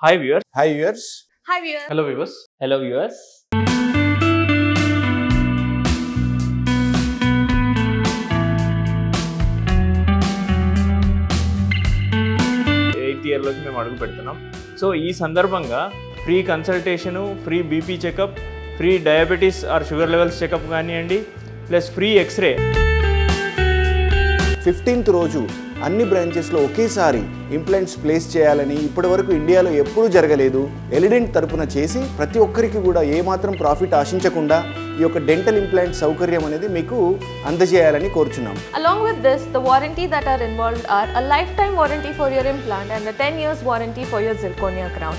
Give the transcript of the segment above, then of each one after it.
Hi viewers hi viewers Hi viewers. Hello viewers hello viewers eighth ఇయర్లోకి మేము అడుగు పెడుతున్నాం సో ఈ సందర్భంగా free consultation free BP checkup free diabetes or sugar levels checkup కానివ్వండి plus free x ray fifteenth రోజు అన్ని బ్రాంచెస్లో ఒకేసారి ఇంప్లాంట్స్ ప్లేస్ చేయాలని ఇప్పటివరకు ఇండియాలో ఎప్పుడూ జరగలేదు ఎలిడెంట్ తరపున చేసి ప్రతి ఒక్కరికి కూడా ఏమాత్రం ప్రాఫిట్ ఆశించకుండా ఈ యొక్క డెంటల్ ఇంప్లాంట్ సౌకర్యం అనేది మీకు అందజేయాలని కోరుచున్నాం Along with this, the warranty that are involved are a lifetime warranty for your implant and a 10 years warranty for your zirconia crown.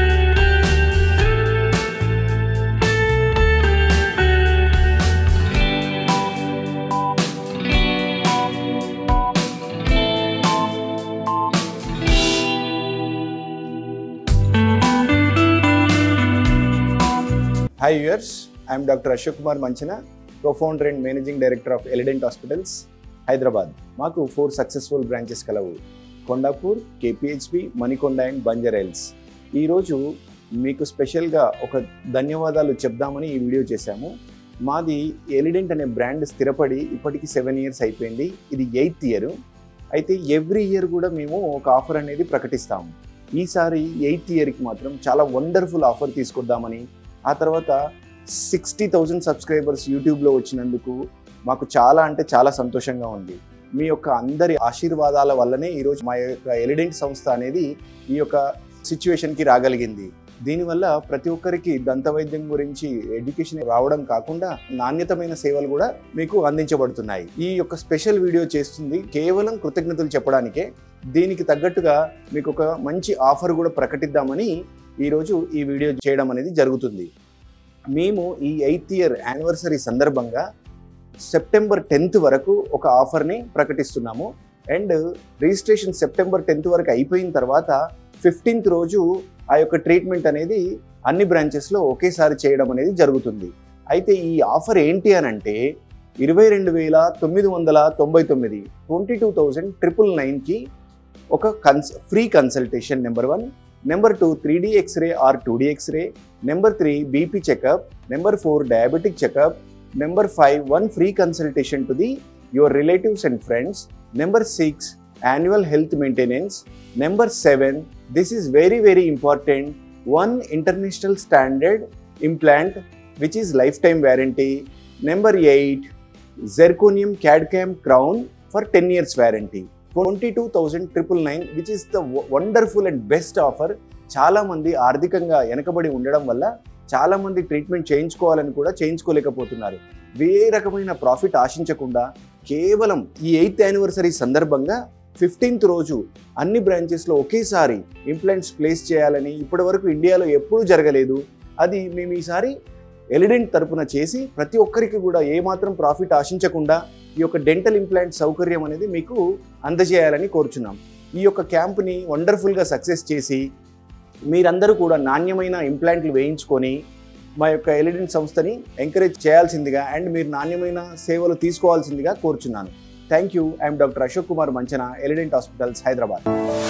Hi viewers I'm doctor Ashok Kumar Manchana co founder and managing director of Elident hospitals Hyderabad మాకు four successful branches కలవు Kondapur KPHB Manikonda and Banjara Hills ఈరోజు మీకు స్పెషల్గా ఒక ధన్యవాదాలు చెప్దామని ఈ video చేశాము మాది ఎలిడెంట్ అనే బ్రాండ్ స్థిరపడి ఇప్పటికి సెవెన్ ఇయర్స్ అయిపోయింది ఇది ఎయిత్ ఇయర్ అయితే ఎవ్రీ ఇయర్ కూడా మేము ఒక ఆఫర్ అనేది ప్రకటిస్తాము ఈసారి ఎయిత్ ఇయర్కి మాత్రం చాలా వండర్ఫుల్ ఆఫర్ తీసుకొద్దామని ఆ తర్వాత సిక్స్టీ థౌజండ్ సబ్స్క్రైబర్స్ యూట్యూబ్లో వచ్చినందుకు మాకు చాలా అంటే చాలా సంతోషంగా ఉంది మీ యొక్క అందరి ఆశీర్వాదాల వల్లనే ఈరోజు మా యొక్క ఎలిడెంట్ సంస్థ అనేది ఈ యొక్క సిచ్యువేషన్కి రాగలిగింది దీనివల్ల ప్రతి ఒక్కరికి దంత వైద్యం గురించి ఎడ్యుకేషన్ రావడం కాకుండా నాణ్యతమైన సేవలు కూడా మీకు అందించబడుతున్నాయి ఈ యొక్క స్పెషల్ వీడియో చేస్తుంది కేవలం కృతజ్ఞతలు చెప్పడానికే దీనికి తగ్గట్టుగా మీకు ఒక మంచి ఆఫర్ కూడా ప్రకటిద్దామని ఈరోజు ఈ వీడియో చేయడం అనేది జరుగుతుంది మేము ఈ ఎయిత్ ఇయర్ యానివర్సరీ సందర్భంగా సెప్టెంబర్ టెన్త్ వరకు ఒక ఆఫర్ని ప్రకటిస్తున్నాము అండ్ రిజిస్ట్రేషన్ సెప్టెంబర్ టెన్త్ వరకు అయిపోయిన తర్వాత ఫిఫ్టీన్త్ రోజు ఆ యొక్క ట్రీట్మెంట్ అనేది అన్ని బ్రాంచెస్లో ఒకేసారి చేయడం అనేది జరుగుతుంది అయితే ఈ ఆఫర్ ఏంటి అని అంటే ఇరవై రెండు వేల తొమ్మిది వందల తొంభై తొమ్మిది ట్వంటీ టూ థౌజండ్ ట్రిపుల్ నైన్కి ఒక కన్స్ free consultation number one number two three D x ray or two D x ray number three BP checkup number four diabetic checkup number five one free consultation to the your relatives and friends number six annual health maintenance number seven this is very very important one international standard implant which is life time warranty number eight zirconium CAD CAM crown for ten years warranty twenty two thousand triple nine which is the wonderful and best offer చాలామంది ఆర్థికంగా వెనకబడి ఉండడం వల్ల చాలామంది treatment చేయించుకోవాలని కూడా చేయించుకోలేకపోతున్నారు ఏ రకమైన profit ఆశించకుండా కేవలం ఈ ఎయిత్ యానివర్సరీ సందర్భంగా ఫిఫ్టీన్త్ రోజు అన్ని బ్రాంచెస్లో ఒకేసారి ఇంప్లాంట్స్ ప్లేస్ చేయాలని ఇప్పటివరకు ఇండియాలో ఎప్పుడూ జరగలేదు అది మేము ఈసారి ఎలిడెంట్ తరపున చేసి ప్రతి ఒక్కరికి కూడా ఏమాత్రం ప్రాఫిట్ ఆశించకుండా ఈ యొక్క డెంటల్ ఇంప్లాంట్ సౌకర్యం అనేది మీకు అందజేయాలని కోరుచున్నాం ఈ యొక్క క్యాంప్ని వండర్ఫుల్గా సక్సెస్ చేసి మీరందరూ కూడా నాణ్యమైన ఇంప్లాంట్లు వేయించుకొని మా యొక్క ఎలిడెంట్ సంస్థని ఎంకరేజ్ చేయాల్సిందిగా అండ్ మీరు నాణ్యమైన సేవలు తీసుకోవాల్సిందిగా కోరుచున్నాను thank you I'm doctor Ashok Kumar Manchana Elident hospitals Hyderabad